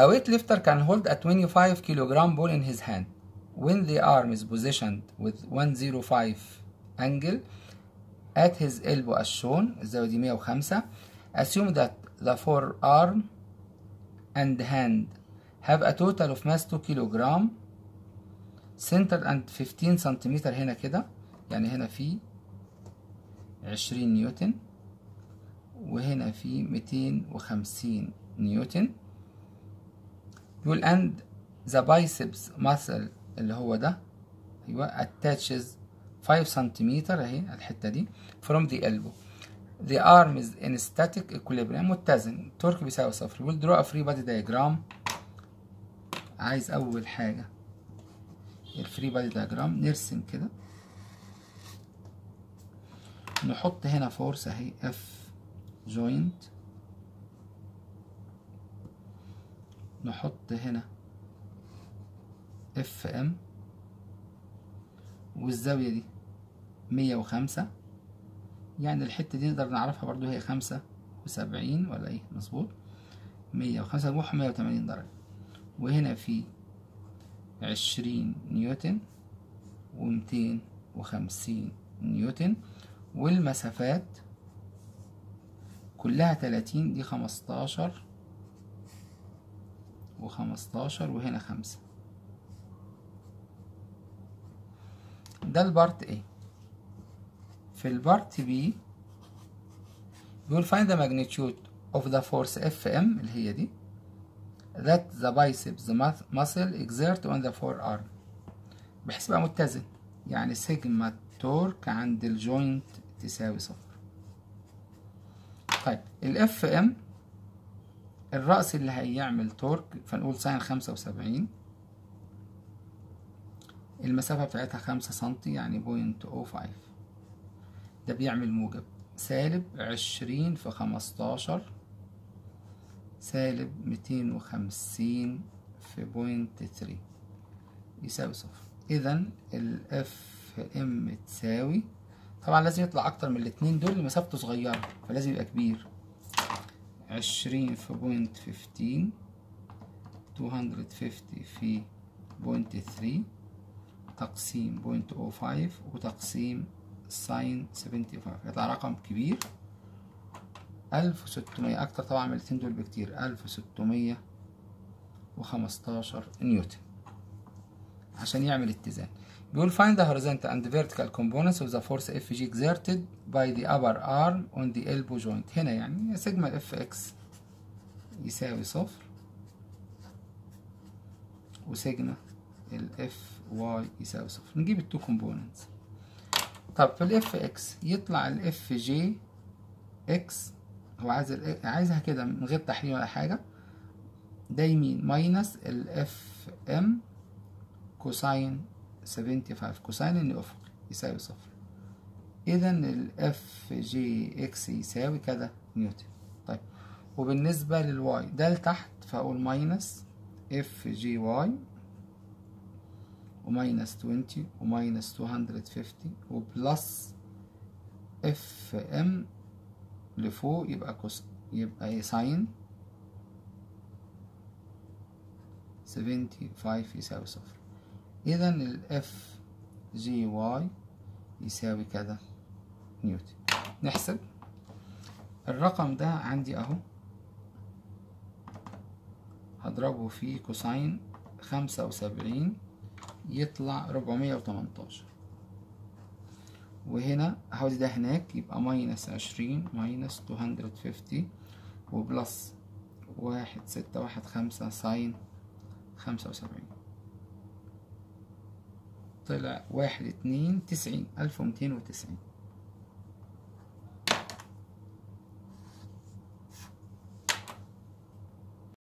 A weightlifter can hold a 25 kilogram ball in his hand. When the arm is positioned with 105 angle at his elbow as shown الزاوية دي 105 assume that the forearm and hand have a total of mass 2 kilogram centered and 15 سنتيمتر هنا كده يعني هنا في 20 نيوتن وهنا في 250 نيوتن يقول and the biceps muscle اللي هو ده ايوه attaches 5 سنتيمتر اهي الحته دي from the elbow the arm is in static equilibrium متزن تورك بيساوي صفر we'll draw a free body diagram عايز اول حاجه الفري بادي دياجرام نرسم كده نحط هنا فورس اهي اف جوينت نحط هنا اف ام والزاوية دي مية وخمسة يعني الحتة دي نقدر نعرفها برضو هي خمسة وسبعين ولا ايه مظبوط مية وخمسة نروح مية وتمانين درجة وهنا في عشرين نيوتن ومتين وخمسين نيوتن والمسافات كلها تلاتين دي خمستاشر وخمستاشر وهنا خمسة ده البارت A في البارت B بيقول find the magnitude of the force FM اللي هي دي that the biceps muscle exert on the forearm بحيث يبقى متزن يعني سيجما تورك عند الجوينت تساوي صفر طيب الاف ام الرأس اللي هيعمل تورك فنقول ساين خمسة وسبعين المسافة بتاعتها خمسة سنتي يعني بوينت او فايف ده بيعمل موجب سالب عشرين في خمستاشر سالب ميتين وخمسين في بوينت تري يساوي صفر إذا الاف ام تساوي طبعا لازم يطلع أكتر من الاتنين دول مسافته صغيرة فلازم يبقى كبير عشرين في بوينت فيفتين تو هندرد فيفتي في بوينت ثري تقسيم بوينت او فايف وتقسيم ساين سفنتي فايف يطلع رقم كبير ألف وستمية أكتر طبعا من الاتنين دول بكتير ألف وستمية وخمستاشر نيوتن عشان يعمل اتزان بيقول find the horizontal and vertical components of the force Fg exerted by the upper arm on the elbow joint هنا يعني سيجما الاف اكس يساوي صفر وسيجما الاف واي يساوي صفر نجيب التو كومبوننتس طب في الاف اكس يطلع الاف جي اكس هو عايز عايزها كده من غير تحليل ولا حاجة ده يمين ماينس الاف ام كوساين 75 كوساين ان افق يساوي صفر اذا الاف جي اكس يساوي كده نيوتن طيب وبالنسبة للواي ده لتحت فاقول ماينس اف جي واي وماينس 20 وماينس 250 وبلس اف ام لفوق يبقى كوس يبقى ساين 75 يساوي صفر اذا الاف جي واي يساوي كذا نيوتن نحسب الرقم ده عندي اهو هضربه في كوساين خمسة وسبعين يطلع ربعمية وتمنتاشر وهنا هودي ده هناك يبقى ماينس عشرين ماينس تو هندرد فيفتي وبلس واحد ستة واحد خمسة ساين خمسة وسبعين طلع واحد اتنين تسعين ألف ومتين وتسعين